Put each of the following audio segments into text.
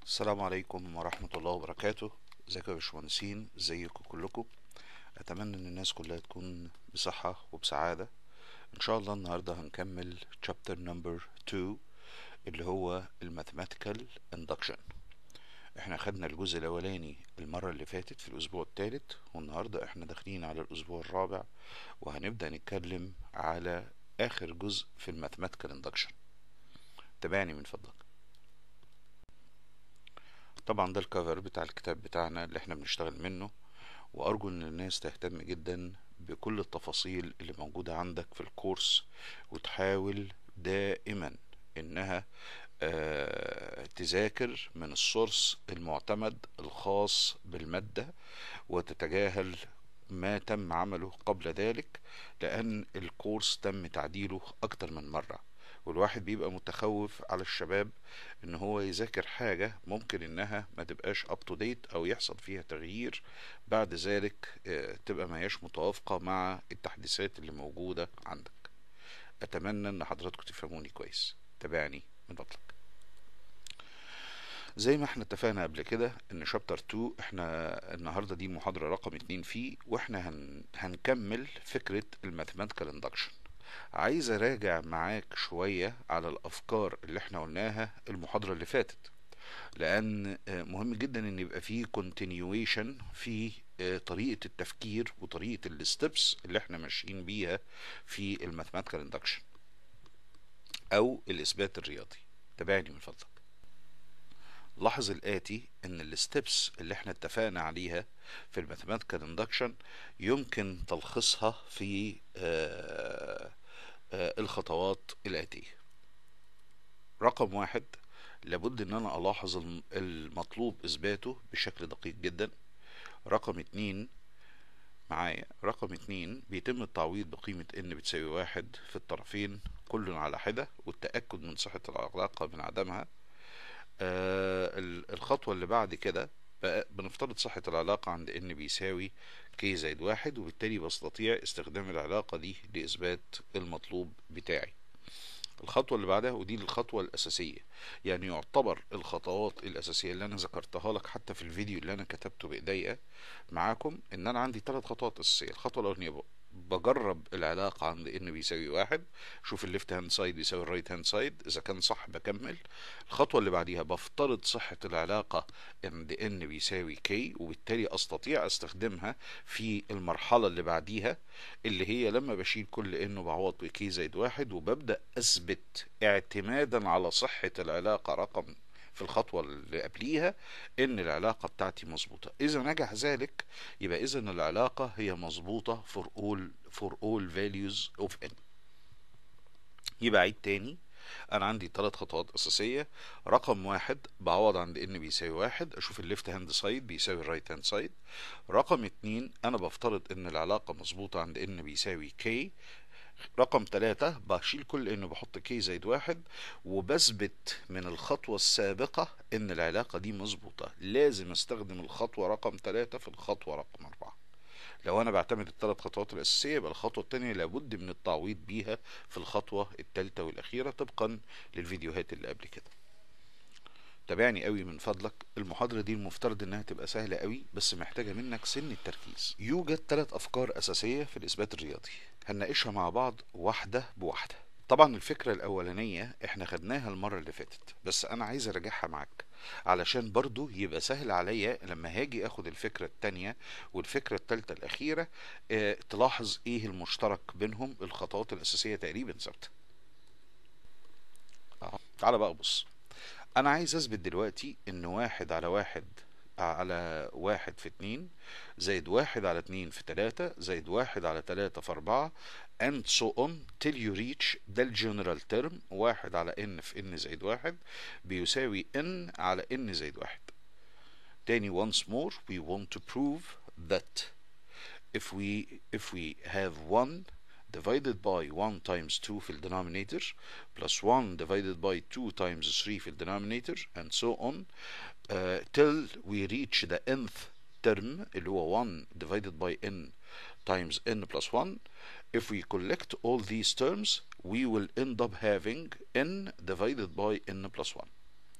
السلام عليكم ورحمة الله وبركاته ازيكم يا باشمهندسين ازيكم كلكم اتمنى ان الناس كلها تكون بصحة وبسعادة ان شاء الله النهاردة هنكمل chapter number 2 اللي هو الماثيماتيكال induction احنا خدنا الجزء الاولاني المرة اللي فاتت في الاسبوع الثالث والنهاردة احنا داخلين على الاسبوع الرابع وهنبدأ نتكلم على اخر جزء في الماثيماتيكال induction تابعني من فضلك طبعا ده الكفر بتاع الكتاب بتاعنا اللي احنا بنشتغل منه وارجو ان الناس تهتم جدا بكل التفاصيل اللي موجودة عندك في الكورس وتحاول دائما انها آه تذاكر من السورس المعتمد الخاص بالمادة وتتجاهل ما تم عمله قبل ذلك لان الكورس تم تعديله اكتر من مرة والواحد بيبقى متخوف على الشباب ان هو يذاكر حاجة ممكن انها ما تبقاش اب تو ديت او يحصل فيها تغيير بعد ذلك تبقى ما هياش متوافقة مع التحديثات اللي موجودة عندك اتمنى ان حضراتكم تفهموني كويس تابعني من فضلك زي ما احنا اتفقنا قبل كده ان شابتر 2 احنا النهاردة دي محاضرة رقم 2 فيه واحنا هن هنكمل فكرة الماثيماتيكال اندكشن عايز اراجع معاك شوية على الافكار اللي احنا قلناها المحاضرة اللي فاتت لان مهم جدا ان يبقى فيه continuation في طريقة التفكير وطريقة الستبس اللي احنا ماشيين بيها في الماثيماتيكال اندكشن او الاثبات الرياضي تابعني من فضلك لاحظ الآتي إن الستبس اللي احنا اتفقنا عليها في الماثيماتيكال اندكشن يمكن تلخيصها في آآ آآ الخطوات الآتية رقم واحد لابد إن أنا ألاحظ المطلوب إثباته بشكل دقيق جدا رقم اتنين معايا رقم اتنين بيتم التعويض بقيمة ان بتساوي واحد في الطرفين كل على حدة والتأكد من صحة العلاقة من عدمها آه الخطوة اللي بعد كده بنفترض صحة العلاقة عند ان بيساوي كي زائد واحد وبالتالي بستطيع استخدام العلاقة دي لإثبات المطلوب بتاعي الخطوة اللي بعدها ودي الخطوة الأساسية يعني يعتبر الخطوات الأساسية اللي أنا ذكرتها لك حتى في الفيديو اللي أنا كتبته بإيديا معاكم إن أنا عندي ثلاث خطوات أساسية الخطوة الأولانية بجرب العلاقة عند ان بيساوي واحد شوف الليفت هاند سايد بيساوي الرايت هاند سايد اذا كان صح بكمل الخطوة اللي بعديها بفترض صحة العلاقة عند ان بيساوي كي وبالتالي استطيع استخدمها في المرحلة اللي بعديها اللي هي لما بشيل كل انه بعوض بكي زائد واحد وببدأ اثبت اعتمادا على صحة العلاقة رقم في الخطوة اللي قبليها ان العلاقة بتاعتي مظبوطة اذا نجح ذلك يبقى اذا العلاقة هي مظبوطة for all for all values of n يبقى عيد تاني انا عندي ثلاث خطوات اساسية رقم واحد بعوض عند ان بيساوي واحد اشوف الليفت هاند سايد بيساوي الرايت هاند سايد رقم اتنين انا بفترض ان العلاقة مظبوطة عند ان بيساوي k رقم ثلاثة بشيل كل انه بحط كي زائد واحد وبثبت من الخطوة السابقة ان العلاقة دي مظبوطة لازم استخدم الخطوة رقم ثلاثة في الخطوة رقم اربعة لو انا بعتمد الثلاث خطوات الاساسية يبقى الخطوة الثانية لابد من التعويض بيها في الخطوة الثالثة والاخيرة طبقا للفيديوهات اللي قبل كده تابعني قوي من فضلك المحاضرة دي المفترض انها تبقى سهلة قوي بس محتاجة منك سن التركيز يوجد ثلاث افكار اساسية في الاثبات الرياضي هنناقشها مع بعض واحدة بواحدة طبعا الفكرة الاولانية احنا خدناها المرة اللي فاتت بس انا عايز اراجعها معاك علشان برضو يبقى سهل عليا لما هاجي اخد الفكرة التانية والفكرة التالتة الاخيرة اه تلاحظ ايه المشترك بينهم الخطوات الاساسية تقريبا ثابتة اه تعال بقى بص انا عايز اثبت دلوقتي ان واحد على واحد على واحد في اتنين زائد واحد على اتنين في تلاتة زائد واحد على تلاتة في اربعة and so on till you reach ده الجنرال ترم واحد على n في n زائد واحد بيساوي n على n زائد واحد تاني once more we want to prove that if we if we have 1 divided by 1 times 2 في denominator plus 1 divided by 2 times 3 في denominator and so on uh, till we reach the nth term اللي هو 1 divided by n times n plus 1 if we collect all these terms we will end up having n divided by n plus 1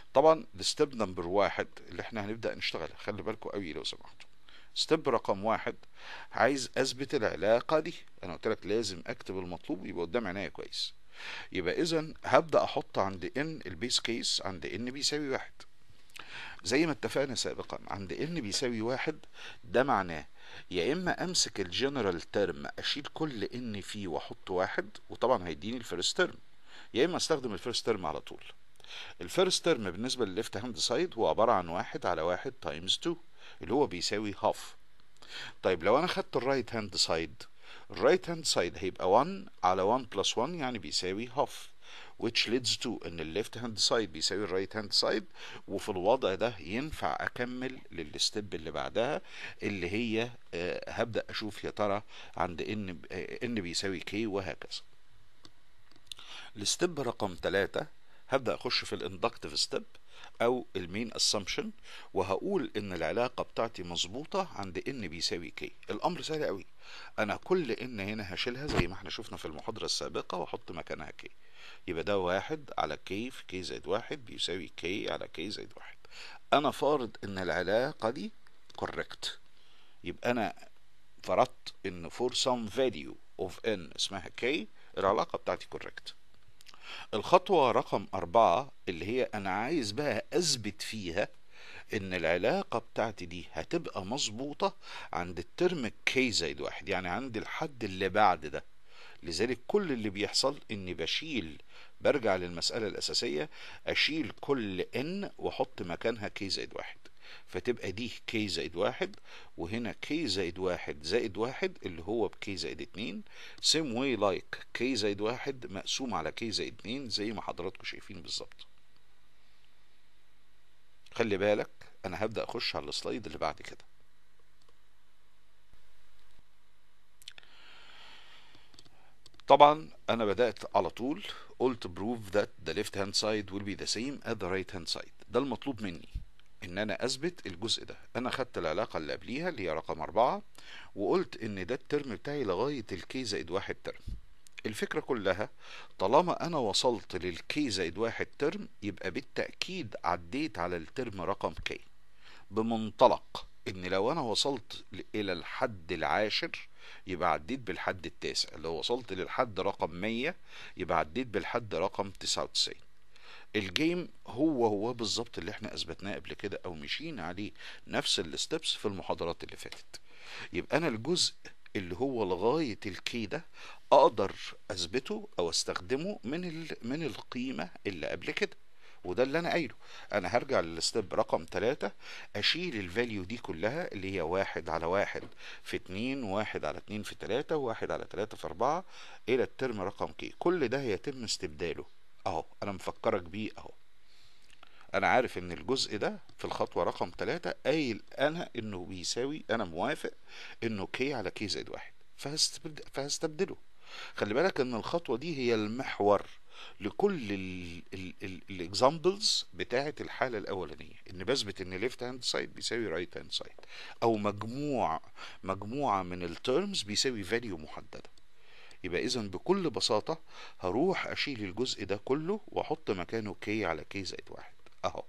طبعا الستيب نمبر واحد اللي احنا هنبدأ نشتغلها خلي بالكم قوي لو سمحتوا ستيب رقم واحد عايز اثبت العلاقة دي انا قلت لك لازم اكتب المطلوب يبقى قدام عينيا كويس يبقى اذا هبدأ احط عند ان البيس كيس عند ان بيساوي واحد زي ما اتفقنا سابقا عند ان بيساوي واحد ده معناه يا اما امسك الجنرال ترم اشيل كل ان فيه واحط واحد وطبعا هيديني الفيرست ترم يا اما استخدم الفيرست ترم على طول الفيرست ترم بالنسبه للليفت هاند سايد هو عباره عن واحد على واحد تايمز 2 اللي هو بيساوي هاف طيب لو انا خدت الرايت هاند سايد الرايت هاند سايد هيبقى 1 على 1 بلس 1 يعني بيساوي هاف which leads to ان الليفت هاند سايد بيساوي الرايت هاند سايد وفي الوضع ده ينفع اكمل للستيب اللي بعدها اللي هي آه هبدا اشوف يا ترى عند ان ان بيساوي كي وهكذا الستيب رقم 3 هبدا اخش في الاندكتيف ستيب او المين اسامبشن وهقول ان العلاقه بتاعتي مظبوطه عند ان بيساوي كي الامر سهل قوي انا كل ان هنا هشيلها زي ما احنا شفنا في المحاضره السابقه واحط مكانها كي يبقى ده واحد على كي في كي زائد واحد بيساوي كي على كي زائد واحد انا فارض ان العلاقه دي كوريكت يبقى انا فرضت ان for some value of n اسمها k العلاقه بتاعتي كوريكت الخطوة رقم أربعة اللي هي أنا عايز بقى أثبت فيها إن العلاقة بتاعتي دي هتبقى مظبوطة عند الترم كي زائد واحد يعني عند الحد اللي بعد ده لذلك كل اللي بيحصل إني بشيل برجع للمسألة الأساسية أشيل كل إن وأحط مكانها كي زائد واحد فتبقى دي كي زائد واحد وهنا كي زائد واحد زائد واحد اللي هو بكي زائد اتنين same way like كي زائد واحد مقسوم على كي زائد اتنين زي ما حضراتكم شايفين بالظبط خلي بالك انا هبدأ اخش على السلايد اللي بعد كده طبعا انا بدأت على طول قلت prove that the left hand side will be the same as the right hand side ده المطلوب مني ان انا اثبت الجزء ده انا خدت العلاقة اللي قبليها اللي هي رقم اربعة وقلت ان ده الترم بتاعي لغاية الكي زائد واحد ترم الفكرة كلها طالما انا وصلت للكي زائد واحد ترم يبقى بالتأكيد عديت على الترم رقم كي بمنطلق ان لو انا وصلت الى الحد العاشر يبقى عديت بالحد التاسع لو وصلت للحد رقم 100 يبقى عديت بالحد رقم 99 الجيم هو هو بالظبط اللي احنا اثبتناه قبل كده او مشينا عليه نفس الستبس في المحاضرات اللي فاتت يبقى انا الجزء اللي هو لغاية الكي ده اقدر اثبته او استخدمه من من القيمة اللي قبل كده وده اللي انا قايله انا هرجع للستيب رقم ثلاثة اشيل الفاليو دي كلها اللي هي واحد على واحد في اتنين واحد على اتنين في تلاتة واحد على تلاتة في اربعة الى الترم رقم كي كل ده هيتم استبداله اهو انا مفكرك بيه اهو انا عارف ان الجزء ده في الخطوة رقم ثلاثة قايل انا انه بيساوي انا موافق انه كي على كي زائد واحد فهستبدل فهستبدله خلي بالك ان الخطوة دي هي المحور لكل الاكزامبلز بتاعه الحاله الاولانيه ان بثبت ان ليفت هاند سايد بيساوي رايت هاند سايد او مجموع مجموعه من التيرمز بيساوي فاليو محدده يبقى اذا بكل بساطه هروح اشيل الجزء ده كله واحط مكانه كي على كي زائد واحد اهو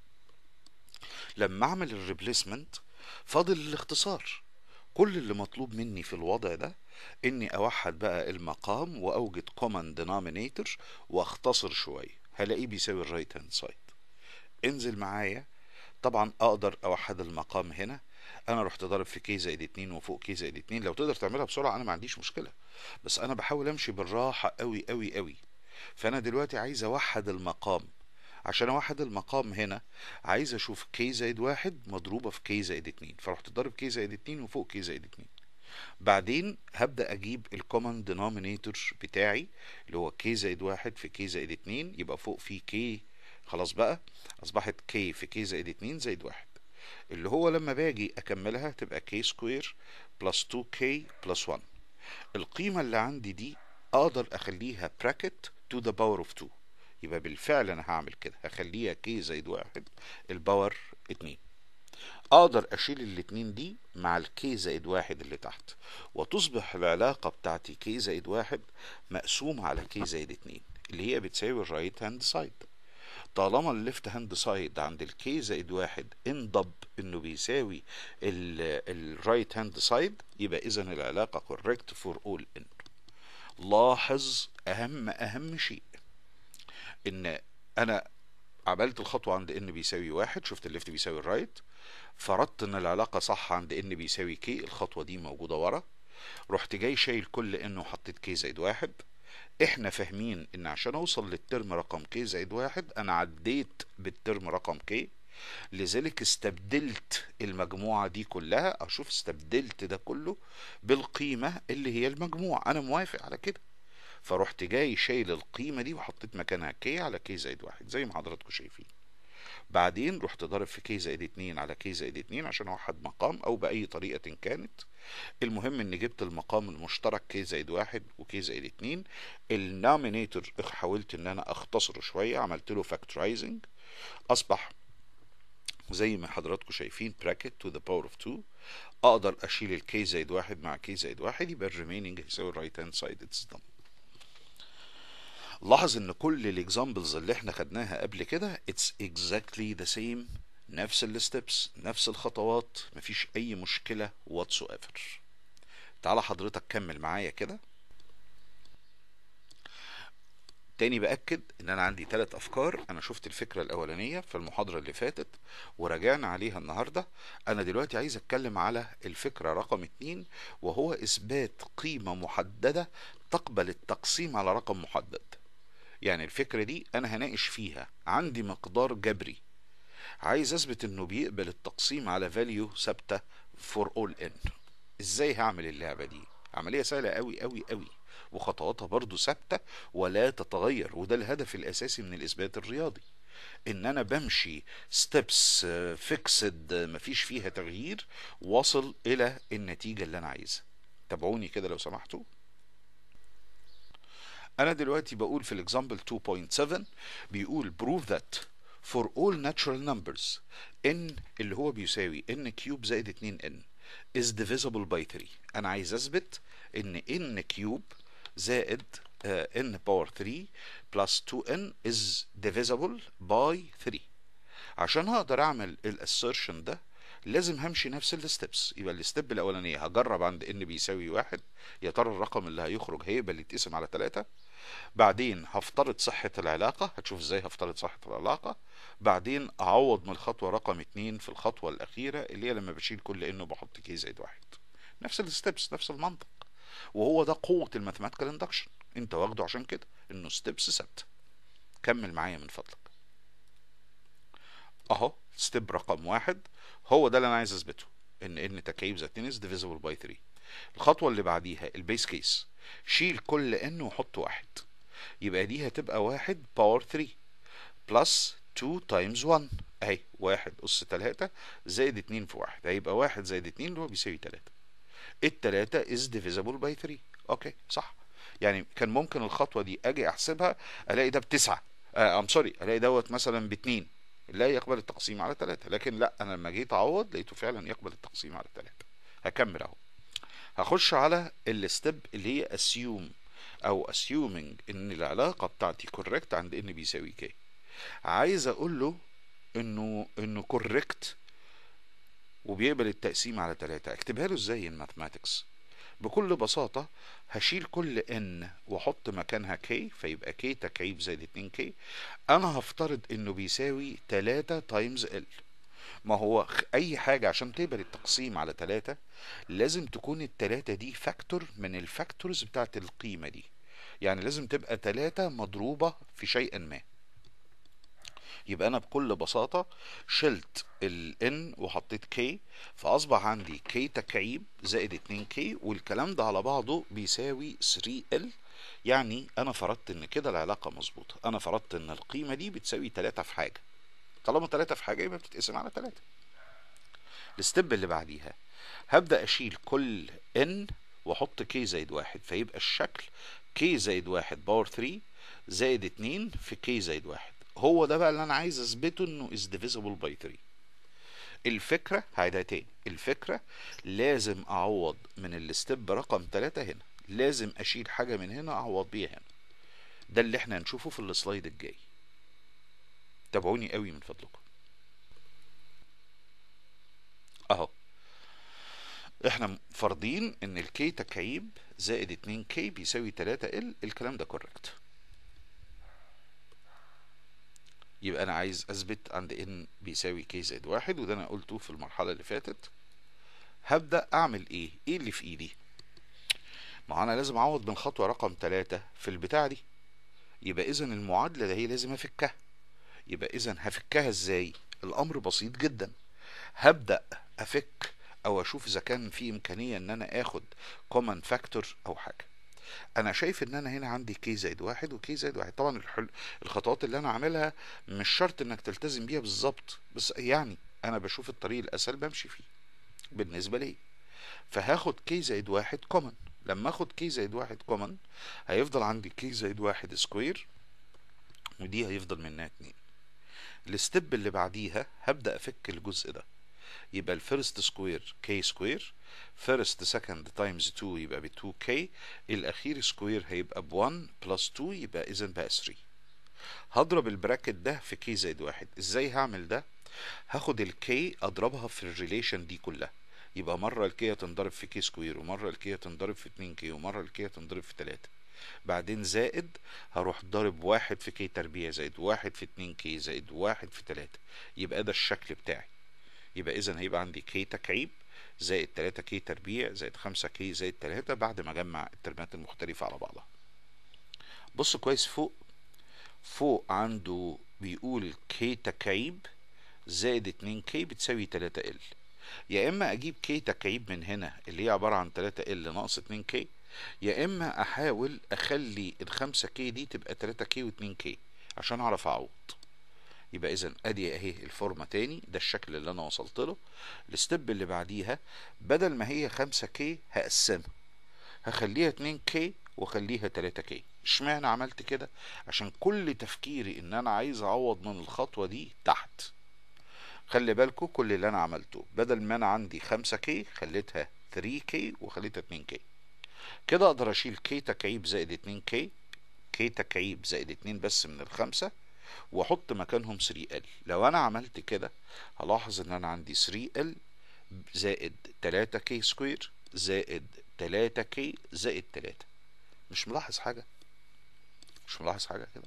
لما اعمل الريبليسمنت فاضل الاختصار كل اللي مطلوب مني في الوضع ده اني اوحد بقى المقام واوجد common denominator واختصر شوية هلاقيه بيساوي الرايت هاند سايد انزل معايا طبعا اقدر اوحد المقام هنا انا رحت ضارب في كي زائد اتنين وفوق كي زائد اتنين لو تقدر تعملها بسرعة انا ما عنديش مشكلة بس انا بحاول امشي بالراحة قوي قوي قوي فانا دلوقتي عايز اوحد المقام عشان اوحد المقام هنا عايز اشوف كي زائد واحد مضروبة في كي زائد اتنين فرحت ضارب كي زائد اتنين وفوق كي زائد اتنين بعدين هبدأ اجيب الكومن دينومينيتور بتاعي اللي هو كي زائد واحد في كي زائد اتنين يبقى فوق في كي خلاص بقى اصبحت كي في كي زائد اتنين زائد واحد اللي هو لما باجي اكملها تبقى كي سكوير بلس 2 كي بلس 1 القيمة اللي عندي دي اقدر اخليها براكت تو ذا باور اوف 2 يبقى بالفعل انا هعمل كده هخليها كي زائد واحد الباور اتنين اقدر اشيل الاتنين دي مع الكي زائد واحد اللي تحت وتصبح العلاقة بتاعتي كي زائد واحد مقسوم على كي زائد اتنين اللي هي بتساوي الرايت هاند سايد طالما الليفت هاند سايد عند الكي زائد واحد انضب انه بيساوي الرايت هاند سايد يبقى اذا العلاقة correct for all n لاحظ اهم اهم شيء ان انا عملت الخطوة عند ان بيساوي واحد شفت الليفت بيساوي الرايت فرضت ان العلاقة صح عند ان بيساوي كي الخطوة دي موجودة ورا رحت جاي شايل كل ان وحطيت كي زائد واحد احنا فاهمين ان عشان اوصل للترم رقم كي زائد واحد انا عديت بالترم رقم كي لذلك استبدلت المجموعة دي كلها اشوف استبدلت ده كله بالقيمة اللي هي المجموع انا موافق على كده فرحت جاي شايل القيمة دي وحطيت مكانها كي على كي زائد واحد زي ما حضراتكم شايفين بعدين رحت ضارب في كي زائد اتنين على كي زائد اتنين عشان اوحد مقام او بأي طريقة كانت المهم ان جبت المقام المشترك كي زائد واحد وكي زائد اتنين النومينيتور حاولت ان انا اختصره شوية عملت له فاكتورايزنج اصبح زي ما حضراتكم شايفين براكت تو ذا باور اوف 2 اقدر اشيل الكي زائد واحد مع كي زائد واحد يبقى الريميننج هيساوي الرايت هاند سايد اتس done لاحظ ان كل الاكزامبلز اللي احنا خدناها قبل كده اتس exactly the same نفس الستبس نفس الخطوات مفيش اي مشكلة whatsoever تعالى حضرتك كمل معايا كده تاني بأكد ان انا عندي ثلاث افكار انا شفت الفكرة الاولانية في المحاضرة اللي فاتت وراجعنا عليها النهاردة انا دلوقتي عايز اتكلم على الفكرة رقم اتنين وهو اثبات قيمة محددة تقبل التقسيم على رقم محدد يعني الفكرة دي انا هناقش فيها عندي مقدار جبري عايز اثبت انه بيقبل التقسيم على فاليو ثابتة for all n ازاي هعمل اللعبة دي عملية سهلة قوي قوي قوي وخطواتها برضو ثابتة ولا تتغير وده الهدف الاساسي من الاثبات الرياضي ان انا بمشي ستيبس فيكسد مفيش فيها تغيير واصل الى النتيجة اللي انا عايزها تابعوني كده لو سمحتوا انا دلوقتي بقول في الاكزامبل 2.7 بيقول prove that for all natural numbers n اللي هو بيساوي n كيوب زائد 2 n is divisible by 3 انا عايز اثبت ان n كيوب زائد uh, n باور 3 plus 2n is divisible by 3 عشان هقدر اعمل الاسيرشن ده لازم همشي نفس الستبس يبقى الستيب الاولانيه هجرب عند ان بيساوي واحد يا ترى الرقم اللي هيخرج هيقبل يتقسم على 3 بعدين هفترض صحة العلاقة هتشوف ازاي هفترض صحة العلاقة بعدين اعوض من الخطوة رقم اتنين في الخطوة الاخيرة اللي هي لما بشيل كل انه بحط كي زائد واحد نفس الستبس نفس المنطق وهو ده قوة الماثيماتيكال اندكشن انت واخده عشان كده انه ستبس ثابتة كمل معايا من فضلك اهو ستيب رقم واحد هو ده اللي انا عايز اثبته ان ان تكعيب ذات 2 is divisible by 3 الخطوة اللي بعديها البيس كيس شيل كل ان وحط واحد يبقى دي هتبقى واحد باور 3 بلس 2 تايمز 1 اهي واحد اس 3 زائد 2 في واحد هيبقى واحد زائد 2 اللي هو بيساوي 3 التلاتة is divisible by 3 اوكي صح يعني كان ممكن الخطوة دي اجي احسبها الاقي ده بتسعة ام سوري الاقي دوت مثلا باتنين لا يقبل التقسيم على ثلاثة لكن لا انا لما جيت اعوض لقيته فعلا يقبل التقسيم على ثلاثة هكمل اهو هخش على الستيب اللي هي assume او assuming ان العلاقة بتاعتي correct عند ان بيساوي k عايز اقول له انه انه correct وبيقبل التقسيم على ثلاثة اكتبها له ازاي الماثماتكس بكل بساطة هشيل كل n واحط مكانها k فيبقى k تكعيب زائد 2 k انا هفترض انه بيساوي 3 تايمز l ما هو اي حاجة عشان تقبل التقسيم على 3 لازم تكون التلاتة دي فاكتور من الفاكتورز بتاعت القيمة دي يعني لازم تبقى 3 مضروبة في شيء ما يبقى انا بكل بساطة شلت ال n وحطيت k فاصبح عندي k تكعيب زائد 2 k والكلام ده على بعضه بيساوي 3l يعني انا فرضت ان كده العلاقة مظبوطة انا فرضت ان القيمة دي بتساوي 3 في حاجة طالما 3 في حاجة يبقى بتتقسم على 3 الستيب اللي بعديها هبدأ اشيل كل n واحط k زائد واحد فيبقى الشكل k زائد واحد باور 3 زائد 2 في k زائد واحد هو ده بقى اللي انا عايز اثبته انه is divisible by 3 الفكرة هعيدها تاني الفكرة لازم اعوض من الستيب رقم 3 هنا لازم اشيل حاجة من هنا اعوض بيها هنا ده اللي احنا هنشوفه في السلايد الجاي تابعوني قوي من فضلكم اهو احنا فرضين ان الكي تكعيب زائد 2 كي بيساوي 3 ال الكلام ده كوركت يبقى انا عايز اثبت عند ان بيساوي كي زائد واحد وده انا قلته في المرحله اللي فاتت هبدا اعمل ايه ايه اللي في ايدي ما انا لازم اعوض من خطوه رقم 3 في البتاع دي يبقى اذا المعادله ده هي لازم افكها يبقى اذا هفكها ازاي الامر بسيط جدا هبدا افك او اشوف اذا كان في امكانيه ان انا اخد كومن فاكتور او حاجه انا شايف ان انا هنا عندي كي زائد واحد وكي زائد واحد طبعا الحل الخطوات اللي انا عاملها مش شرط انك تلتزم بيها بالظبط بس يعني انا بشوف الطريق الاسهل بمشي فيه بالنسبه لي فهاخد كي زائد واحد كومن لما اخد كي زائد واحد كومن هيفضل عندي كي زائد واحد سكوير ودي هيفضل منها اتنين الستيب اللي بعديها هبدأ افك الجزء ده يبقى الفيرست سكوير كي سكوير فيرست سكند تايمز 2 يبقى ب 2 كي الاخير سكوير هيبقى ب 1 بلس 2 يبقى اذا بقى 3 هضرب البراكت ده في كي زائد واحد ازاي هعمل ده هاخد الكي اضربها في الريليشن دي كلها يبقى مرة الكي تنضرب في كي سكوير ومرة الكي تنضرب في 2 كي ومرة الكي تنضرب في 3 بعدين زائد هروح ضارب واحد في كي تربيع زائد واحد في 2 كي زائد واحد في 3 يبقى ده الشكل بتاعي يبقى اذا هيبقى عندي كي تكعيب زائد 3 كي تربيع زائد 5 كي زائد 3 بعد ما اجمع الترمات المختلفة على بعضها بص كويس فوق فوق عنده بيقول كي تكعيب زائد 2 كي بتساوي 3 ال يا اما اجيب كي تكعيب من هنا اللي هي عبارة عن 3 ال ناقص 2 كي يا اما احاول اخلي ال 5 كي دي تبقى 3 كي و2 كي عشان اعرف اعوض يبقى اذا ادي اهي الفورمه تاني ده الشكل اللي انا وصلت له الستيب اللي بعديها بدل ما هي 5 كي هقسمها هخليها 2 كي واخليها 3 كي اشمعنى عملت كده عشان كل تفكيري ان انا عايز اعوض من الخطوه دي تحت خلي بالكم كل اللي انا عملته بدل ما انا عندي 5 كي خليتها 3 كي وخليتها 2 كي كده اقدر اشيل كي تكعيب زائد 2 كي كي تكعيب زائد 2 بس من الخمسة واحط مكانهم 3 ال لو انا عملت كده هلاحظ ان انا عندي 3 ال زائد 3 كي سكوير زائد 3 كي زائد 3 مش ملاحظ حاجة مش ملاحظ حاجة كده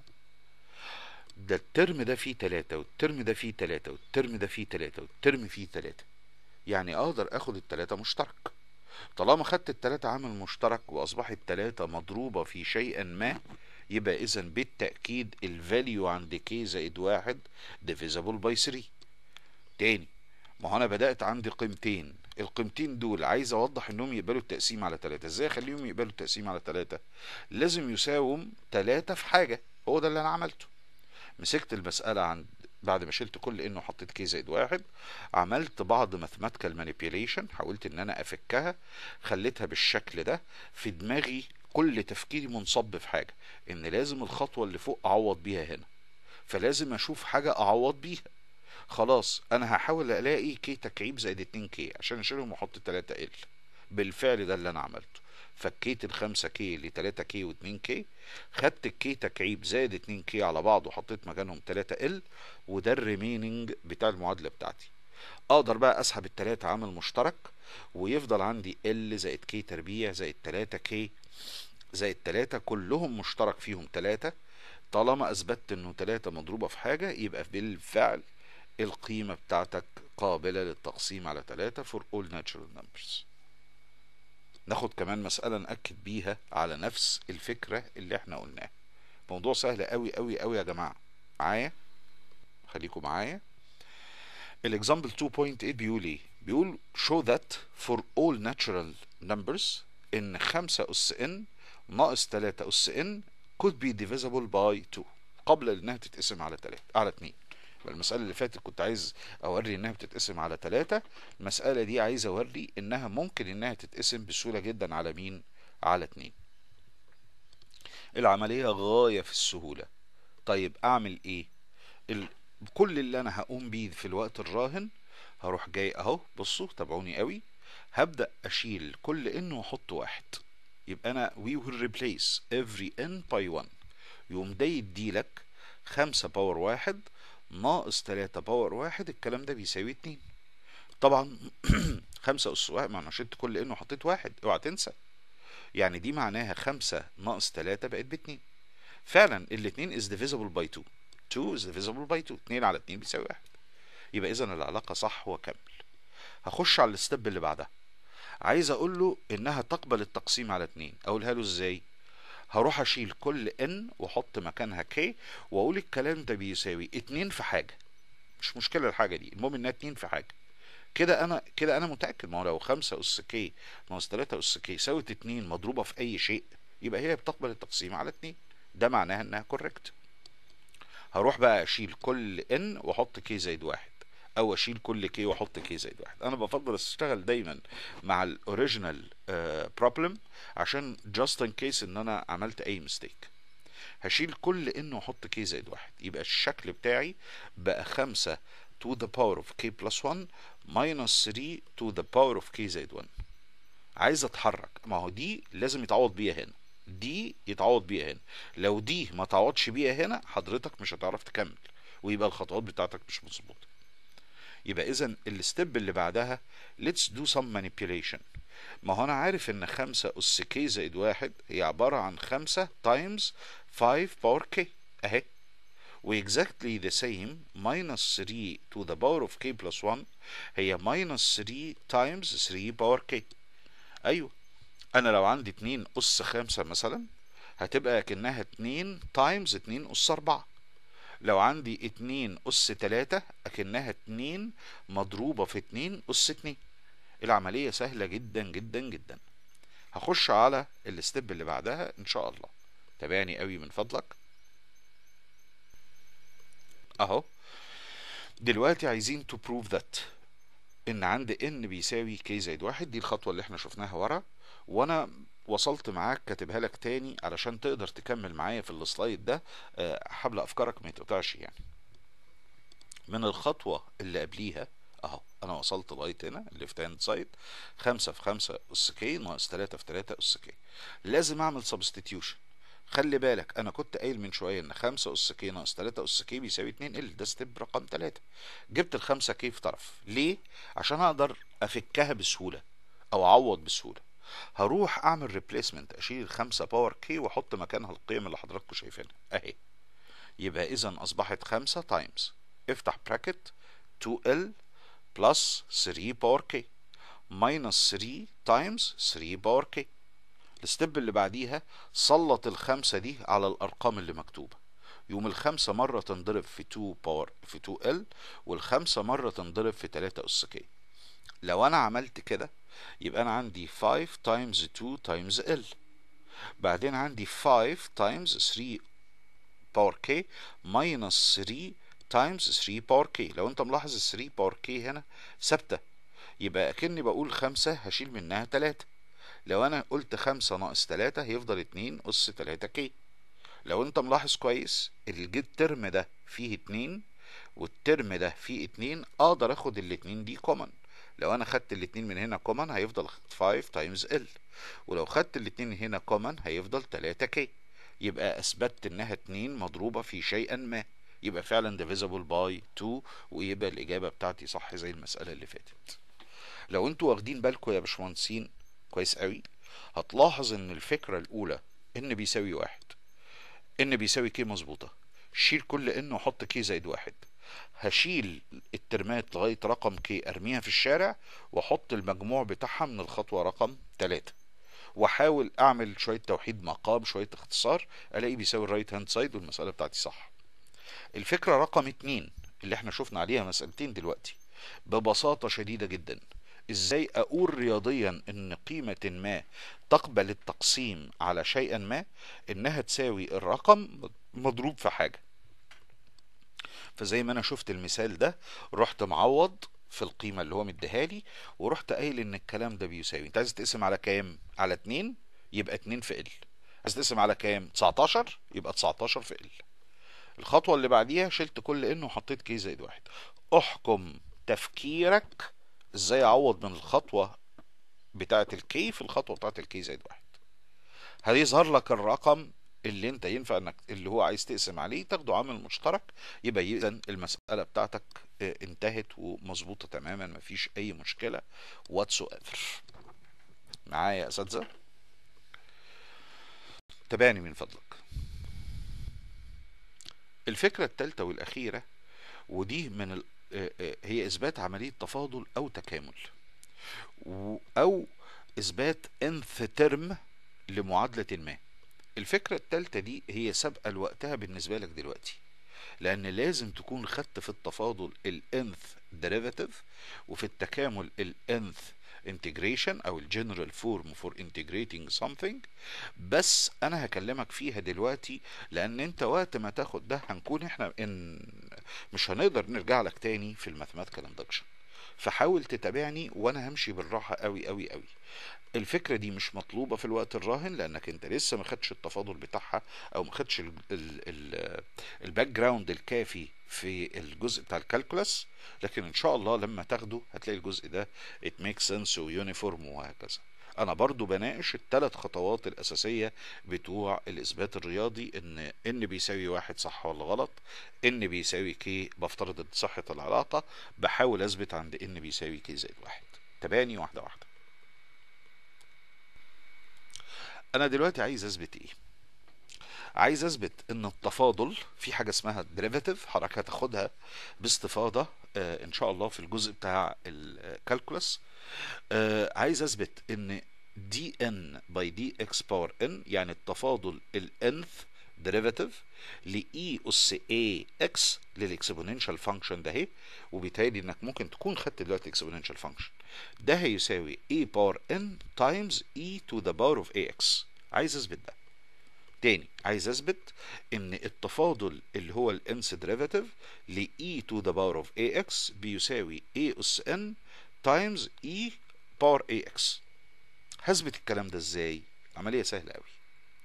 ده الترم ده فيه 3 والترم ده فيه 3 والترم ده فيه 3 والترم فيه 3 يعني اقدر اخد التلاتة مشترك طالما خدت التلاتة عامل مشترك واصبحت تلاتة مضروبة في شيء ما يبقى اذا بالتأكيد الفاليو عند كي زائد واحد divisible باي 3 تاني ما هو انا بدأت عندي قيمتين القيمتين دول عايز اوضح انهم يقبلوا التقسيم على تلاتة ازاي اخليهم يقبلوا التقسيم على تلاتة لازم يساوم تلاتة في حاجة هو ده اللي انا عملته مسكت المسألة عند بعد ما شلت كل انه حطيت كي زائد واحد عملت بعض ماثماتيكال مانيبيوليشن حاولت ان انا افكها خليتها بالشكل ده في دماغي كل تفكيري منصب في حاجة ان لازم الخطوة اللي فوق اعوض بيها هنا فلازم اشوف حاجة اعوض بيها خلاص انا هحاول الاقي كي تكعيب زائد 2 كي عشان اشيلهم واحط 3 ال بالفعل ده اللي انا عملته فكيت الخمسة كي ل 3 كي و 2 كي خدت الكي تكعيب زائد 2 كي على بعض وحطيت مكانهم 3 ال وده الريميننج بتاع المعادلة بتاعتي اقدر بقى اسحب التلاتة عامل مشترك ويفضل عندي ال زائد كي تربيع زائد 3 كي زائد 3 كلهم مشترك فيهم 3 طالما اثبتت انه 3 مضروبة في حاجة يبقى بالفعل القيمة بتاعتك قابلة للتقسيم على 3 for all natural numbers ناخد كمان مسألة نأكد بيها على نفس الفكرة اللي احنا قلناها موضوع سهل قوي قوي قوي يا جماعة معايا خليكم معايا الاكزامبل 2.8 بيقول ايه بيقول show that for all natural numbers ان 5 اس n ناقص 3 اس n could be divisible by 2 قبل انها تتقسم على 3 على 2 المسألة اللي فاتت كنت عايز أوري إنها بتتقسم على تلاتة المسألة دي عايز أوري إنها ممكن إنها تتقسم بسهولة جدا على مين؟ على اتنين العملية غاية في السهولة طيب أعمل إيه؟ ال... كل اللي أنا هقوم بيه في الوقت الراهن هروح جاي أهو بصوا تابعوني قوي هبدأ أشيل كل إن وأحط واحد يبقى أنا we will replace every n by 1 يقوم ده يديلك خمسة باور واحد ناقص تلاتة باور واحد الكلام ده بيساوي اتنين طبعا خمسة أس واحد ما أنا شلت كل إن وحطيت واحد اوعى تنسى يعني دي معناها خمسة ناقص تلاتة بقت باتنين فعلا الاتنين is divisible by 2 2 is divisible by 2 2 على 2 بيساوي 1 يبقى اذا العلاقة صح وكمل هخش على الستيب اللي بعدها عايز اقول له انها تقبل التقسيم على 2 اقولها له ازاي هروح اشيل كل ان واحط مكانها كي واقول الكلام ده بيساوي 2 في حاجة مش مشكلة الحاجة دي المهم انها 2 في حاجة كده انا كده انا متاكد ما هو لو 5 اس كي ناقص 3 اس كي ساوت 2 مضروبه في اي شيء يبقى هي بتقبل التقسيم على 2 ده معناها انها كوريكت هروح بقى اشيل كل ان واحط كي زائد واحد او اشيل كل كي واحط كي زائد واحد انا بفضل اشتغل دايما مع الاوريجينال بروبلم عشان جاست ان كيس ان انا عملت اي ميستيك هشيل كل ان واحط كي زائد واحد يبقى الشكل بتاعي بقى 5 to the power of k plus 1 minus 3 to the power of k زائد 1 عايز اتحرك ما هو دي لازم يتعوض بيها هنا دي يتعوض بيها هنا لو دي ما تعوضش بيها هنا حضرتك مش هتعرف تكمل ويبقى الخطوات بتاعتك مش مظبوطه يبقى اذا الستيب اللي بعدها let's do some manipulation ما هو انا عارف ان 5 اس كي زائد واحد هي عبارة عن 5 times 5 باور كي اهي و exactly the same minus 3 to the power of k plus 1 هي minus 3 times 3 باور k ايوه انا لو عندي 2 اس 5 مثلا هتبقى كأنها 2 times 2 اس 4 لو عندي 2 اس 3 اكنها 2 مضروبة في 2 اس 2 العملية سهلة جدا جدا جدا هخش على الستيب اللي بعدها ان شاء الله تابعني قوي من فضلك اهو دلوقتي عايزين to prove that ان عند n بيساوي k زائد واحد دي الخطوة اللي احنا شفناها ورا وانا وصلت معاك كاتبها لك تاني علشان تقدر تكمل معايا في السلايد ده أه حبل افكارك ما يتقطعش يعني من الخطوة اللي قبليها اهو انا وصلت لغاية هنا الليفت هاند سايد خمسة في خمسة اس كي ناقص تلاتة في تلاتة اس كي لازم اعمل سبستيتيوشن خلي بالك انا كنت قايل من شويه ان 5 اس كي ناقص 3 اس كي بيساوي 2 ال ده ستيب رقم 3 جبت ال 5 كي في طرف ليه عشان اقدر افكها بسهوله او اعوض بسهوله هروح اعمل ريبليسمنت اشيل ال 5 باور كي واحط مكانها القيم اللي حضراتكم شايفينها اهي يبقى اذا اصبحت 5 تايمز افتح براكت 2 ال بلس 3 باور كي ماينس 3 تايمز 3 باور كي الستيب اللي بعديها سلط الخمسة دي على الأرقام اللي مكتوبة يوم الخمسة مرة تنضرب في 2 باور في 2 ال والخمسة مرة تنضرب في 3 أس كي لو أنا عملت كده يبقى أنا عندي 5 تايمز 2 تايمز ال بعدين عندي 5 تايمز 3 باور كي ماينس 3 تايمز 3 باور كي لو أنت ملاحظ ال 3 باور كي هنا ثابتة يبقى أكني بقول خمسة هشيل منها 3 لو انا قلت خمسة ناقص تلاتة هيفضل اتنين اس تلاتة كي لو انت ملاحظ كويس الجيت ترم ده فيه اتنين والترم ده فيه اتنين اقدر اخد الاتنين دي كومن لو انا خدت الاتنين من هنا كومن هيفضل 5 تايمز ال ولو خدت الاتنين هنا كومن هيفضل 3 كي يبقى اثبتت انها اتنين مضروبة في شيئا ما يبقى فعلا divisible by 2 ويبقى الاجابة بتاعتي صح زي المسألة اللي فاتت لو انتوا واخدين بالكم يا باشمهندسين كويس قوي هتلاحظ ان الفكرة الاولى ان بيساوي واحد ان بيساوي كي مظبوطة شيل كل ان وحط كي زائد واحد هشيل الترمات لغاية رقم كي ارميها في الشارع واحط المجموع بتاعها من الخطوة رقم تلاتة واحاول اعمل شوية توحيد مقام شوية اختصار الاقي بيساوي الرايت هاند سايد والمسألة بتاعتي صح الفكرة رقم اتنين اللي احنا شفنا عليها مسألتين دلوقتي ببساطة شديدة جدا ازاي اقول رياضيا ان قيمة ما تقبل التقسيم على شيئا ما انها تساوي الرقم مضروب في حاجة فزي ما انا شفت المثال ده رحت معوض في القيمة اللي هو مديها لي ورحت قايل ان الكلام ده بيساوي انت عايز تقسم على كام على 2 يبقى 2 في ال عايز تقسم على كام 19 يبقى 19 في ال الخطوة اللي بعديها شلت كل ان وحطيت كي زائد واحد احكم تفكيرك ازاي اعوض من الخطوة بتاعة الكي في الخطوة بتاعة الكي زائد واحد هيظهر لك الرقم اللي انت ينفع انك اللي هو عايز تقسم عليه تاخده عامل مشترك يبقى اذا المسألة بتاعتك اه، انتهت ومظبوطة تماما مفيش اي مشكلة whatsoever معايا يا اساتذة تابعني من فضلك الفكرة الثالثة والأخيرة ودي من ال... اه، اه، هي إثبات عملية تفاضل أو تكامل و- أو إثبات nth ترم لمعادلة ما الفكرة التالتة دي هي سابقة لوقتها بالنسبة لك دلوقتي لأن لازم تكون خدت في التفاضل ال nth derivative وفي التكامل ال nth integration أو ال general form for integrating something بس أنا هكلمك فيها دلوقتي لأن أنت وقت ما تاخد ده هنكون إحنا إن مش هنقدر نرجع لك تاني في الماثيماتيكال اندكشن فحاول تتابعني وانا همشي بالراحه قوي قوي قوي الفكره دي مش مطلوبه في الوقت الراهن لانك انت لسه ما خدتش التفاضل بتاعها او ما خدتش ال- ال- ال- الباك جراوند الكافي في الجزء بتاع الكالكولاس لكن ان شاء الله لما تاخده هتلاقي الجزء ده it makes sense ويونيفورم وهكذا انا برضو بناقش الثلاث خطوات الاساسيه بتوع الاثبات الرياضي ان ان بيساوي واحد صح ولا غلط ان بيساوي كي بفترض صحه العلاقه بحاول اثبت عند ان بيساوي كي زائد واحد تباني واحده واحده انا دلوقتي عايز اثبت ايه عايز اثبت ان التفاضل في حاجه اسمها ديريفاتيف حضرتك هتاخدها باستفاضه آه، ان شاء الله في الجزء بتاع الكالكولس آه، عايز اثبت ان دي ان باي دي اكس باور ان يعني التفاضل الانث ديريفاتيف لاي اس اي اكس للاكسبوننشال فانكشن ده اهي وبالتالي انك ممكن تكون خدت دلوقتي اكسبوننشال فانكشن ده هيساوي a باور n تايمز e to the power of ax عايز اثبت ده تاني عايز اثبت ان التفاضل اللي هو الانس ديريفاتيف ل e to the power of ax بيساوي a اس n تايمز e باور ax هثبت الكلام ده ازاي عملية سهلة قوي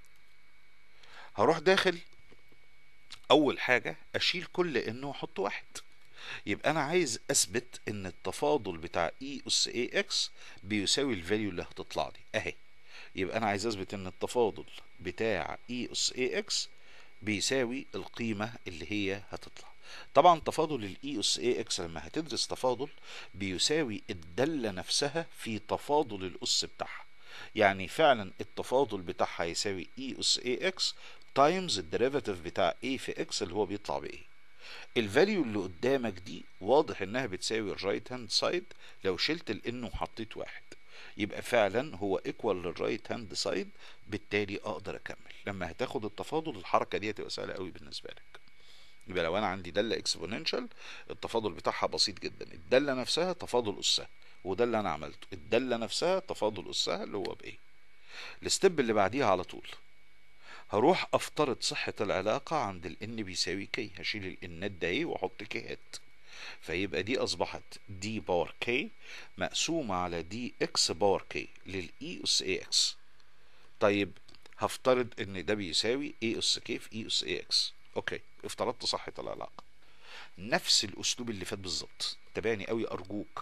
هروح داخل اول حاجة اشيل كل ان واحط واحد يبقى انا عايز اثبت ان التفاضل بتاع اي اس اي اكس بيساوي الفاليو اللي هتطلع لي اهي يبقى انا عايز اثبت ان التفاضل بتاع اي اس اي اكس بيساوي القيمة اللي هي هتطلع طبعا تفاضل الاي اس اي اكس لما هتدرس تفاضل بيساوي الدالة نفسها في تفاضل الاس بتاعها يعني فعلا التفاضل بتاعها يساوي اي اس اي اكس تايمز الديريفاتيف بتاع اي في اكس اللي هو بيطلع بايه الفاليو اللي قدامك دي واضح انها بتساوي الرايت هاند سايد لو شلت الان وحطيت واحد يبقى فعلا هو ايكوال للرايت هاند سايد بالتالي اقدر اكمل لما هتاخد التفاضل الحركه دي هتبقى سهله قوي بالنسبه لك يبقى لو انا عندي داله اكسبوننشال التفاضل بتاعها بسيط جدا الداله نفسها تفاضل اسها وده اللي انا عملته الداله نفسها تفاضل اسها اللي هو بايه الستيب اللي بعديها على طول هروح افترض صحة العلاقة عند الان بيساوي كي هشيل الانات ده ايه واحط كيهات فيبقى دي اصبحت دي باور كي مقسومة على دي اكس باور كي للاي اس اي اكس طيب هفترض ان ده بيساوي اي اس كي في اي اس اي اكس اوكي افترضت صحة العلاقة نفس الاسلوب اللي فات بالظبط تابعني قوي ارجوك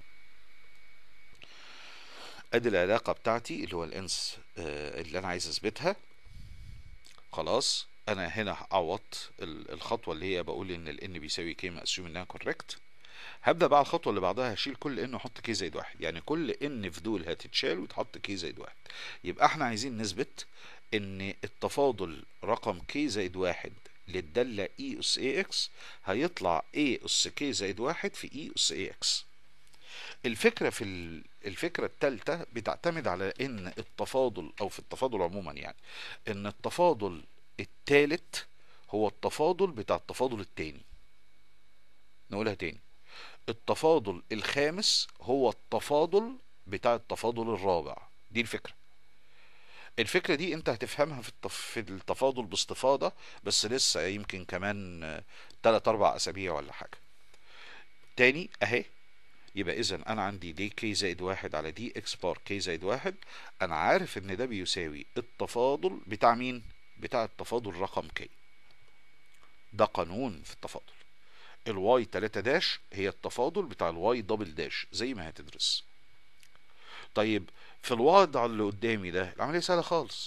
ادي العلاقة بتاعتي اللي هو الانس آه، اللي انا عايز اثبتها خلاص انا هنا عوضت ال- الخطوه اللي هي بقول ان ال n بيساوي k مقسوم انها كوريكت هبدا بقى الخطوه اللي بعدها هشيل كل n واحط k زائد واحد يعني كل n في دول هتتشال وتحط k زائد واحد يبقى احنا عايزين نثبت ان التفاضل رقم k زائد واحد للدالة e اس ax هيطلع a اس k زائد واحد في e اس ax الفكرة في ال- الفكرة الثالثة بتعتمد على ان التفاضل او في التفاضل عموما يعني ان التفاضل الثالث هو التفاضل بتاع التفاضل الثاني نقولها تاني التفاضل الخامس هو التفاضل بتاع التفاضل الرابع دي الفكرة الفكرة دي انت هتفهمها في التف... في التفاضل باستفاضة بس لسه يمكن كمان آه، تلات اربع اسابيع ولا حاجة تاني اهي يبقى اذا انا عندي دي كي زائد واحد على دي اكس بار كي زائد واحد انا عارف ان ده بيساوي التفاضل بتاع مين بتاع التفاضل رقم كي ده قانون في التفاضل الواي 3 داش هي التفاضل بتاع الواي دبل داش زي ما هتدرس طيب في الوضع اللي قدامي ده العملية سهلة خالص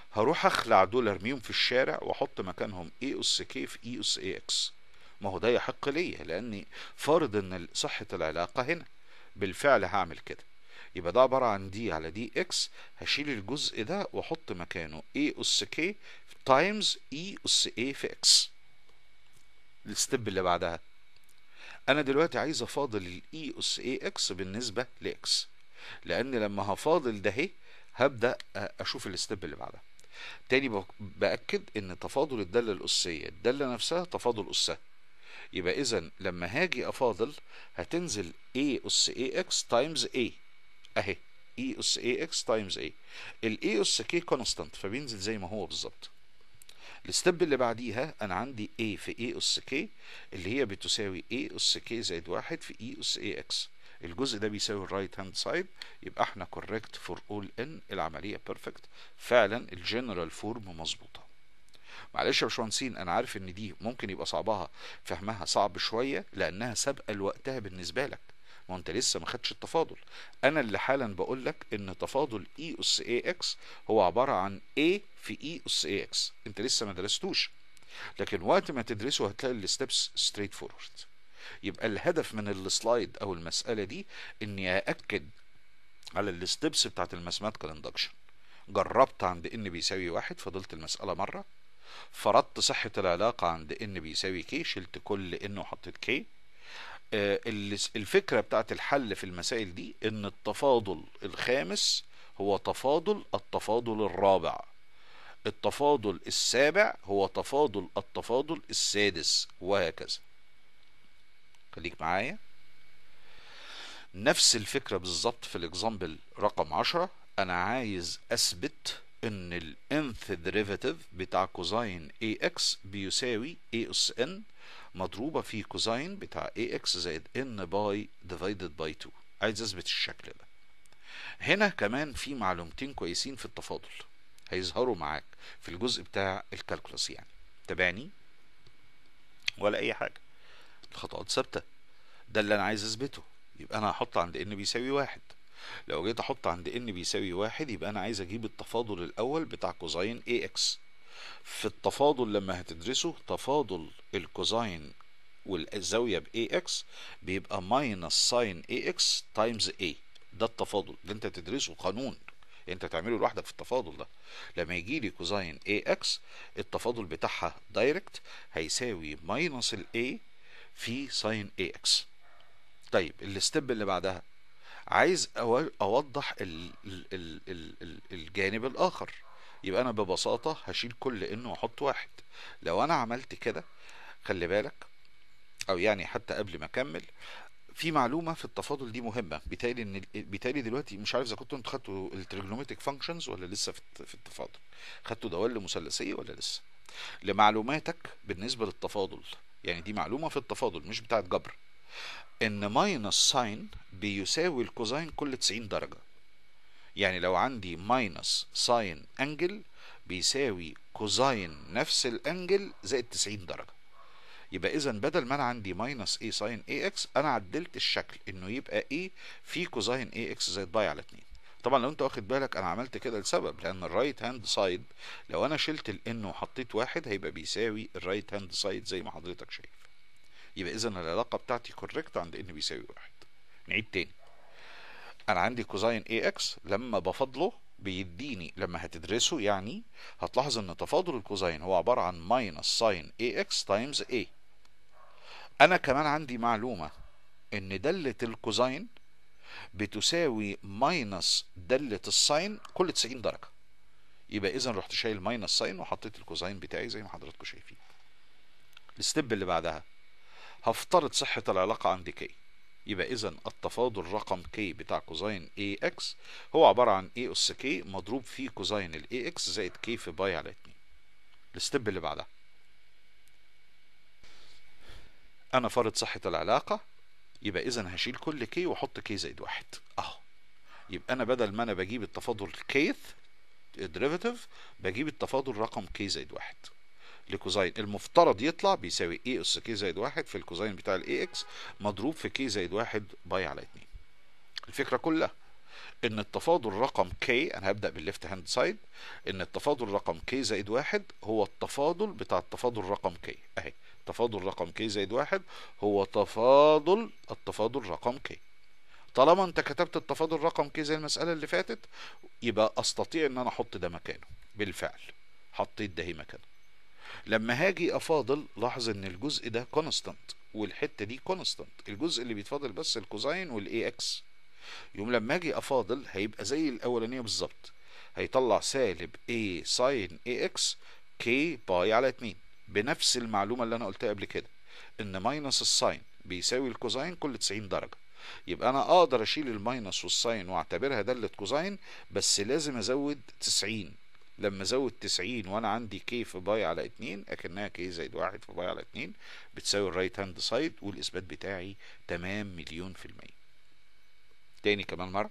هروح اخلع دول ارميهم في الشارع واحط مكانهم اي اس كي في اي اس اي اكس ما هو ده يحق ليا لاني فارض ان صحة العلاقة هنا بالفعل هعمل كده يبقى ده عبارة عن دي على دي اكس هشيل الجزء ده واحط مكانه اي اس كي تايمز اي اس اي في اكس الستيب اللي بعدها انا دلوقتي عايز افاضل الاي اس اي اكس بالنسبة لاكس لان لما هفاضل ده اهي هبدأ اشوف الستيب اللي بعدها تاني باكد ان تفاضل الدالة الاسية الدالة نفسها تفاضل اسها يبقى اذا لما هاجي افاضل هتنزل a اس a x تايمز a اهي e اس a x تايمز a ال a اس k كونستانت فبينزل زي ما هو بالظبط الستيب اللي بعديها انا عندي a في a اس k اللي هي بتساوي a اس k زائد واحد في e اس a x الجزء ده بيساوي الرايت هاند سايد يبقى احنا كوريكت فور اول ان العمليه بيرفكت فعلا الجنرال فورم مظبوطه معلش يا باشمهندسين انا عارف ان دي ممكن يبقى صعبها فهمها صعب شويه لانها سابقه لوقتها بالنسبه لك ما انت لسه ما خدتش التفاضل انا اللي حالا بقول لك ان تفاضل اي اس اي اكس هو عباره عن a في اي اس اي اكس انت لسه ما درستوش لكن وقت ما تدرسه هتلاقي الستبس ستريت فورورد يبقى الهدف من السلايد او المساله دي اني ااكد على الستبس بتاعت الماثيماتيكال اندكشن جربت عند ان بيساوي واحد فضلت المساله مره فرضت صحة العلاقة عند ان بيساوي كي شلت كل ان وحطيت كي آه الفكرة بتاعت الحل في المسائل دي ان التفاضل الخامس هو تفاضل التفاضل الرابع التفاضل السابع هو تفاضل التفاضل السادس وهكذا خليك معايا نفس الفكرة بالظبط في الاكزامبل رقم عشرة انا عايز اثبت ان الانث ديريفاتيف بتاع كوزين اي اكس بيساوي اي اس ان مضروبة في كوزين بتاع اي اكس زائد ان باي ديفايدد باي 2 عايز اثبت الشكل ده هنا كمان في معلومتين كويسين في التفاضل هيظهروا معاك في الجزء بتاع الكالكولس يعني تابعني ولا اي حاجة الخطوات ثابتة ده اللي انا عايز اثبته يبقى انا هحط عند ان بيساوي واحد لو جيت احط عند ان بيساوي واحد يبقى انا عايز اجيب التفاضل الاول بتاع كوزين اي اكس في التفاضل لما هتدرسه تفاضل الكوزين والزاوية ب اكس بيبقى ماينس ساين اي اكس تايمز اي ده التفاضل اللي انت تدرسه قانون انت تعمله لوحدك في التفاضل ده لما يجي لي كوزين اي اكس التفاضل بتاعها دايركت هيساوي ماينس الاي في ساين اي اكس طيب الستيب اللي بعدها عايز اوضح ال ال ال ال ال الجانب الاخر يبقى انا ببساطة هشيل كل انه واحط واحد لو انا عملت كده خلي بالك او يعني حتى قبل ما اكمل في معلومه في التفاضل دي مهمه بالتالي ان بالتالي دلوقتي مش عارف اذا كنتوا انتوا خدتوا التريجنومتريك فانكشنز ولا لسه في في التفاضل خدتوا دوال مثلثيه ولا لسه لمعلوماتك بالنسبه للتفاضل يعني دي معلومه في التفاضل مش بتاعت جبر ان ماينس ساين بيساوي الكوزين كل 90 درجة يعني لو عندي ماينس ساين انجل بيساوي كوزين نفس الانجل زائد 90 درجة يبقى اذا بدل ما انا عندي ماينس اي ساين اي اكس انا عدلت الشكل انه يبقى اي في كوزين اي اكس زائد باي على 2 طبعا لو انت واخد بالك انا عملت كده لسبب لان الرايت هاند سايد لو انا شلت الان وحطيت واحد هيبقى بيساوي الرايت هاند سايد زي ما حضرتك شايف يبقى اذا العلاقة بتاعتي كوريكت عند ان بيساوي واحد نعيد تاني انا عندي كوزين اي اكس لما بفضله بيديني لما هتدرسه يعني هتلاحظ ان تفاضل الكوزين هو عبارة عن ماينس ساين اي اكس تايمز اي انا كمان عندي معلومة ان دالة الكوزين بتساوي ماينس دالة الساين كل 90 درجة يبقى اذا رحت شايل ماينس ساين وحطيت الكوزين بتاعي زي ما حضراتكم شايفين الستيب اللي بعدها هفترض صحة العلاقة عند كي يبقى إذا التفاضل رقم كي بتاع كوزين اي اكس هو عبارة عن اي اس كي مضروب في كوزين الاي اكس زائد كي في باي على 2 الستيب اللي بعدها أنا فارض صحة العلاقة يبقى إذا هشيل كل كي وأحط كي زائد واحد أهو يبقى أنا بدل ما أنا بجيب التفاضل كيث ديريفيتيف بجيب التفاضل رقم كي زائد واحد لكوزين المفترض يطلع بيساوي اي اس كي زائد واحد في الكوزين بتاع الاي اكس مضروب في كي زائد واحد باي على اتنين الفكرة كلها ان التفاضل رقم k انا هبدأ بالليفت هاند سايد ان التفاضل رقم k زائد واحد هو التفاضل بتاع التفاضل رقم k اهي تفاضل رقم k زائد واحد هو تفاضل التفاضل رقم k طالما انت كتبت التفاضل رقم k زي المسألة اللي فاتت يبقى استطيع ان انا احط ده مكانه بالفعل حطيت ده هي مكانه لما هاجي افاضل لاحظ ان الجزء ده كونستانت والحته دي كونستانت الجزء اللي بيتفاضل بس الكوزاين والاي اكس يوم لما اجي افاضل هيبقى زي الاولانيه بالظبط هيطلع سالب a ساين اي اكس كي باي على 2 بنفس المعلومه اللي انا قلتها قبل كده ان ماينس الساين بيساوي الكوزاين كل 90 درجه يبقى انا اقدر اشيل الماينس والساين واعتبرها داله كوزاين بس لازم ازود 90 لما ازود 90 وانا عندي كي في باي على 2 اكنها كي زائد 1 في باي على 2 بتساوي الرايت هاند سايد والاثبات بتاعي تمام مليون في المية تاني كمان مرة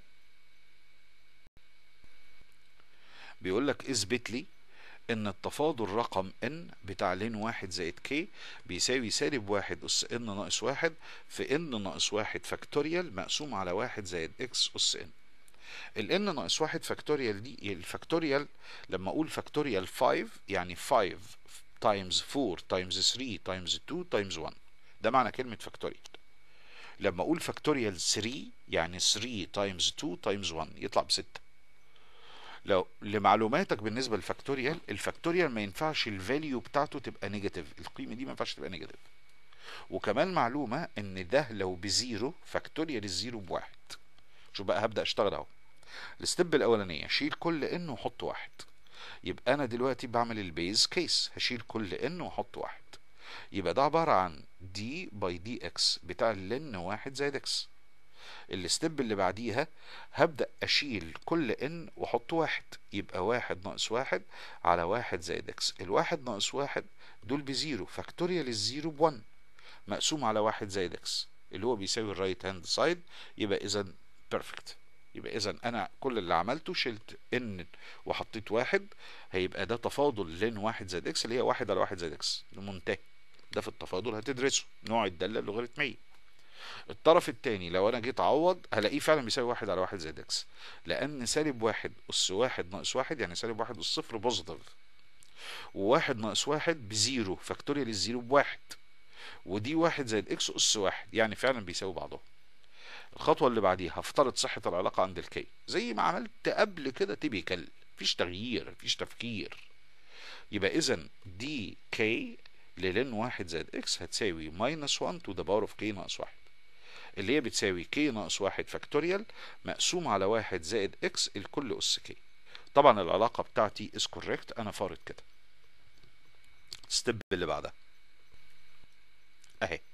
بيقول لك اثبت لي ان التفاضل رقم n بتاع لين واحد زائد k بيساوي سالب واحد اس n ناقص واحد في n ناقص واحد فاكتوريال مقسوم على واحد زائد x اس n ال n ناقص واحد فاكتوريال دي الفاكتوريال لما اقول فاكتوريال 5 يعني 5 تايمز 4 تايمز 3 تايمز 2 تايمز 1 ده معنى كلمة فاكتوريال لما اقول فاكتوريال 3 يعني 3 تايمز 2 تايمز 1 يطلع ب 6 لو لمعلوماتك بالنسبه للفاكتوريال الفاكتوريال ما ينفعش الفاليو بتاعته تبقى نيجاتيف القيمه دي ما ينفعش تبقى نيجاتيف وكمان معلومه ان ده لو بزيرو فاكتوريال الزيرو بواحد شوف بقى هبدا اشتغل اهو الستيب الاولانيه شيل كل ان وحط واحد يبقى انا دلوقتي بعمل البيز كيس هشيل كل ان واحط واحد يبقى ده عباره عن دي باي دي اكس بتاع اللن واحد زائد اكس الستيب اللي بعديها هبدأ أشيل كل ان وأحط واحد يبقى واحد ناقص واحد على واحد زائد اكس الواحد ناقص واحد دول بزيرو فاكتوريال الزيرو بون مقسوم على واحد زائد اكس اللي هو بيساوي الرايت هاند سايد يبقى إذا بيرفكت يبقى إذا أنا كل اللي عملته شلت ان وحطيت واحد هيبقى ده تفاضل لين واحد زائد اكس اللي هي واحد على واحد زائد اكس منتهي ده في التفاضل هتدرسه نوع الدالة اللوغاريتمية الطرف التاني لو انا جيت اعوض هلاقيه فعلا بيساوي واحد على واحد زائد اكس لان سالب واحد اس واحد ناقص واحد يعني سالب واحد اس صفر بوزيتيف وواحد ناقص واحد بزيرو فاكتوريال الزيرو بواحد ودي واحد زائد اكس اس واحد يعني فعلا بيساوي بعضهم الخطوة اللي بعديها هفترض صحة العلاقة عند الكي زي ما عملت قبل كده تيبيكال مفيش تغيير مفيش تفكير يبقى اذا دي كي للين واحد زائد اكس هتساوي ماينس 1 تو ذا باور اوف كي ناقص واحد اللي هي بتساوي كي ناقص واحد فاكتوريال مقسوم على واحد زائد اكس الكل اس كي طبعا العلاقة بتاعتي از كوريكت انا فارض كده ستيب اللي بعدها اهي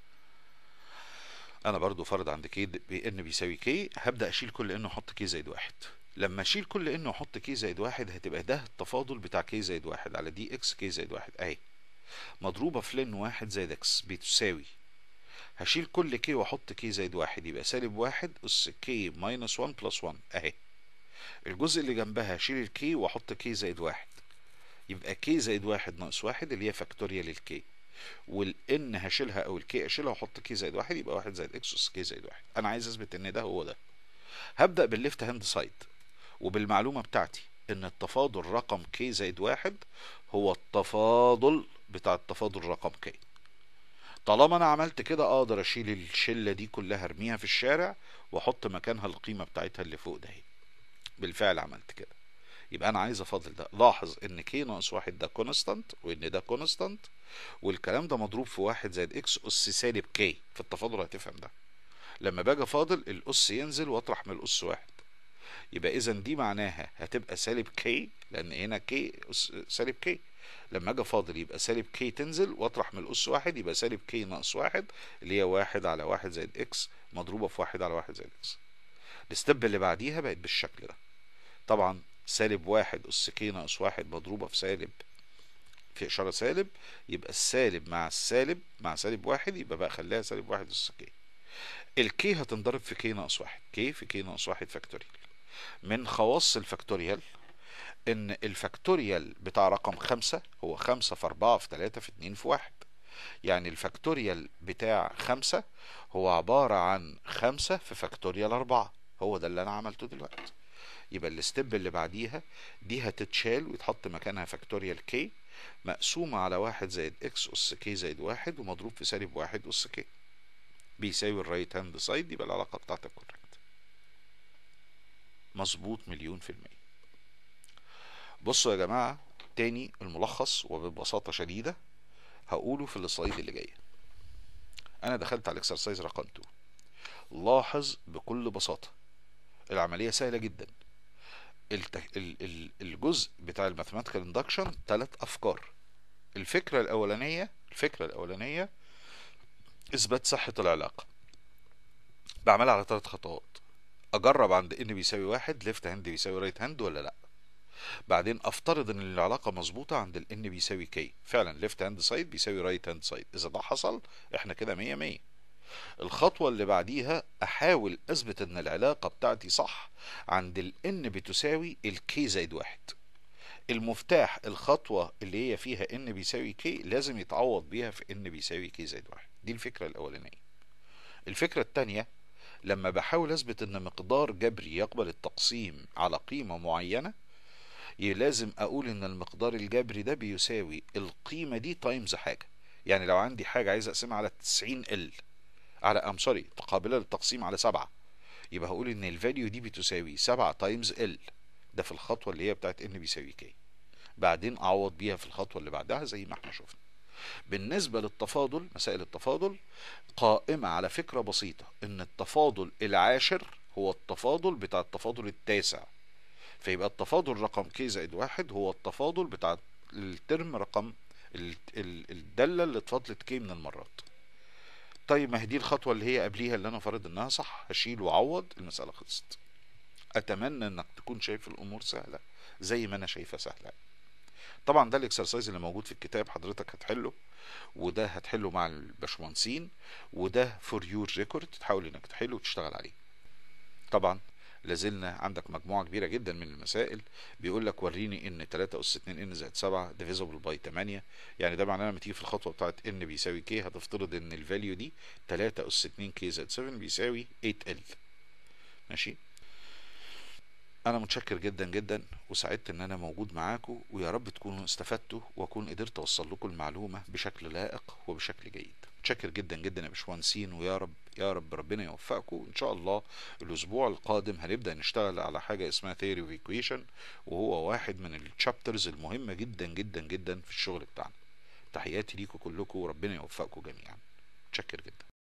انا برضو فرض عند كي بان بيساوي كي هبدا اشيل كل ان واحط كي زائد واحد لما اشيل كل ان واحط كي زائد واحد هتبقى ده التفاضل بتاع كي زائد واحد على دي اكس كي زائد واحد اهي مضروبة في لن واحد زائد اكس بتساوي هشيل كل كي واحط كي زائد واحد يبقى سالب واحد اس كي ماينس 1 بلس 1 اهي الجزء اللي جنبها هشيل الكي واحط كي زائد واحد يبقى كي زائد واحد ناقص واحد اللي هي فاكتوريال الكي والان هشيلها او الكي اشيلها واحط كي زائد واحد يبقى واحد زائد اكس اس كي زائد واحد انا عايز اثبت ان ده هو ده هبدا بالليفت هاند سايد وبالمعلومه بتاعتي ان التفاضل رقم كي زائد واحد هو التفاضل بتاع التفاضل رقم كي طالما انا عملت كده اقدر اشيل الشله دي كلها ارميها في الشارع واحط مكانها القيمه بتاعتها اللي فوق ده بالفعل عملت كده يبقى انا عايز افاضل ده لاحظ ان كي ناقص واحد ده كونستانت وان ده كونستانت والكلام ده مضروب في واحد زائد اكس اس سالب كي في التفاضل هتفهم ده لما باجي افاضل الاس ينزل واطرح من الاس واحد يبقى اذا دي معناها هتبقى سالب كي لان هنا كي سالب كي لما اجي فاضل يبقى سالب كي تنزل واطرح من الاس واحد يبقى سالب كي ناقص واحد اللي هي واحد على واحد زائد اكس مضروبة في واحد على واحد زائد اكس الستيب اللي بعديها بقت بالشكل ده طبعا سالب واحد اس كي ناقص واحد مضروبة في سالب في اشارة سالب يبقى السالب مع السالب مع سالب واحد يبقى بقى خليها سالب واحد اس كي الكي هتنضرب في كي ناقص واحد كي في كي ناقص واحد فاكتوريال من خواص الفاكتوريال ان الفاكتوريال بتاع رقم خمسة هو خمسة في اربعة في تلاتة في اتنين في واحد يعني الفاكتوريال بتاع خمسة هو عبارة عن خمسة في فاكتوريال اربعة هو ده اللي انا عملته دلوقتي يبقى الستيب اللي بعديها دي هتتشال ويتحط مكانها فاكتوريال كي مقسومة على واحد زائد اكس اس كي زائد واحد ومضروب في سالب واحد اس كي بيساوي الرايت هاند سايد يبقى العلاقة بتاعتك كوريكت مظبوط مليون في المية بصوا يا جماعة تاني الملخص وببساطة شديدة هقوله في السلايد اللي جاية انا دخلت على الاكسرسايز رقم 2 لاحظ بكل بساطة العملية سهلة جدا الت- ال- ال- الجزء بتاع الماثيماتيكال اندكشن ثلاث افكار الفكرة الاولانية الفكرة الاولانية اثبات صحة العلاقة بعملها على ثلاث خطوات اجرب عند ان بيساوي واحد ليفت هاند بيساوي رايت هاند ولا لا بعدين افترض ان العلاقه مظبوطه عند ال n بيساوي k فعلا ليفت هاند سايد بيساوي رايت هاند سايد اذا ده حصل احنا كده 100 100 الخطوه اللي بعديها احاول اثبت ان العلاقه بتاعتي صح عند ال n بتساوي ال k زائد واحد المفتاح الخطوه اللي هي فيها n بيساوي k لازم يتعوض بيها في n بيساوي k زائد واحد دي الفكره الاولانيه الفكره الثانيه لما بحاول اثبت ان مقدار جبري يقبل التقسيم على قيمه معينه ي- لازم اقول ان المقدار الجبري ده بيساوي القيمة دي تايمز حاجة يعني لو عندي حاجة عايز اقسمها على 90 ال على ام سوري قابلة للتقسيم على سبعة يبقى هقول ان الفاليو دي بتساوي سبعة تايمز ال ده في الخطوة اللي هي بتاعت ان بيساوي كي بعدين اعوض بيها في الخطوة اللي بعدها زي ما احنا شفنا بالنسبة للتفاضل مسائل التفاضل قائمة على فكرة بسيطة ان التفاضل العاشر هو التفاضل بتاع التفاضل التاسع فيبقى التفاضل رقم كي زائد واحد هو التفاضل بتاع الترم رقم ال- ال- الدالة اللي اتفضلت كي من المرات طيب ما هي دي الخطوة اللي هي قبليها اللي انا فارض انها صح هشيل واعوض المسألة خلصت اتمنى انك تكون شايف الامور سهلة زي ما انا شايفها سهلة طبعا ده الاكسرسايز اللي موجود في الكتاب حضرتك هتحله وده هتحله مع الباشمهندسين وده فور يور ريكورد تحاول انك تحله وتشتغل عليه طبعا لازلنا عندك مجموعة كبيرة جدا من المسائل بيقول لك وريني ان 3 اس 2 ان زائد 7 ديفيزبل باي 8 يعني ده معناه لما تيجي في الخطوة بتاعت ان بيساوي كي هتفترض ان الفاليو دي 3 اس 2 كي زائد 7 بيساوي 8 ال ماشي انا متشكر جدا جدا وسعدت ان انا موجود معاكم ويا رب تكونوا استفدتوا واكون قدرت اوصل لكم المعلومة بشكل لائق وبشكل جيد متشكر جدا جدا يا باشمهندسين ويا رب يا رب ربنا يوفقكم ان شاء الله الاسبوع القادم هنبدا نشتغل على حاجه اسمها ثيوري اوف ايكويشن وهو واحد من الشابترز المهمه جدا جدا جدا في الشغل بتاعنا تحياتي ليكم كلكم وربنا يوفقكم جميعا متشكر جدا